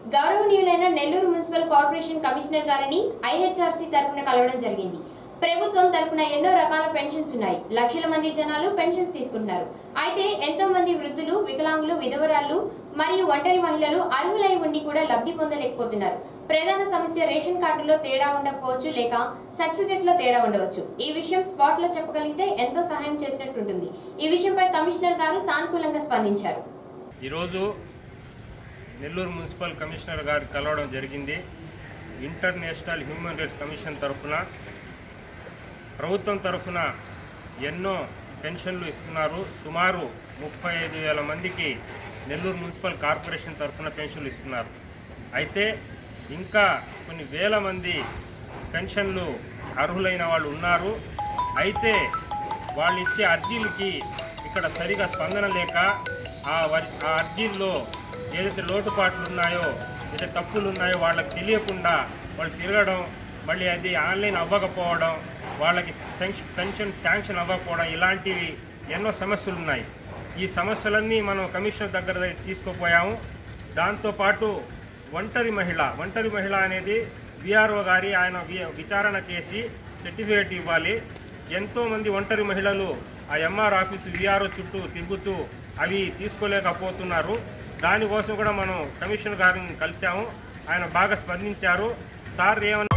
గౌరవనీయులైన Nellore municipal corporation commissioner గారిని ఐహెచ్ఆర్సీ తరపున కలవడం జరిగింది ప్రభుత్వం తరపున ఎన్నో రకాల పెన్షన్స్ ఉన్నాయి లక్షల మంది జనాలు పెన్షన్స్ తీసుకుంటున్నారు అయితే ఎంతో మంది వృద్ధులు వికలాంగులు విధవరాళ్లు మరియు ఒంటరి మహిళలు అర్హులై ఉండి కూడా లబ్ధి పొందలేకపోతున్నారు ప్రధాన సమస్య రేషన్ కార్డులో తేడా ఉండకపోవచ్చు లేక సర్టిఫికెట్ లో తేడా ఉండవచ్చు ఈ విషయం స్పాట్ లో చెప్పగలిగితే ఎంతో సహాయం చేసినట్టుంటుంది ఈ విషయంపై కమిషనర్ గారు సానుకూలంగా స్పందించారు ఈరోజు నెల్లూరు మున్సిపల్ కమిషనర్ గారు కలవడం జరిగింది ఇంటర్నేషనల్ హ్యూమన్ రైట్స్ కమిషన్ తరఫున ప్రభుత్వం తరఫున ఎన్నో పెన్షన్లు ఇస్తున్నారు సుమారు ముప్పై ఐదు వేల మందికి నెల్లూరు మున్సిపల్ కార్పొరేషన్ తరఫున పెన్షన్లు ఇస్తున్నారు అయితే ఇంకా కొన్ని వేల మంది పెన్షన్లు అర్హులైన వాళ్ళు ఉన్నారు అయితే వాళ్ళు ఇచ్చే అర్జీలకి ఇక్కడ సరిగా స్పందన లేక ఆ వర్- ఆ అర్జీల్లో ఏదైతే లోటుపాట్లు ఉన్నాయో ఏదైతే తప్పులు ఉన్నాయో వాళ్ళకి తెలియకుండా వాళ్ళు తిరగడం మళ్ళీ అది ఆన్లైన్ అవ్వకపోవడం వాళ్ళకి పెన్షన్ పెన్షన్ శాంక్షన్ అవ్వకపోవడం ఇలాంటివి ఎన్నో సమస్యలు ఉన్నాయి ఈ సమస్యలన్నీ మనం కమిషనర్ దగ్గర తీసుకుపోయాము దాంతోపాటు ఒంటరి మహిళ ఒంటరి మహిళ అనేది విఆర్ఓ గారి ఆయన వి- విచారణ చేసి సర్టిఫికేట్ ఇవ్వాలి ఎంతోమంది ఒంటరి మహిళలు ఆ ఎంఆర్ ఆఫీసు విఆర్ఓ చుట్టూ తిరుగుతూ అవి తీసుకోలేకపోతున్నారు దానికోసం కూడా మనం కమిషనర్ గారిని కలిసాము ఆయన బాగా స్పందించారు సార్ ఏమని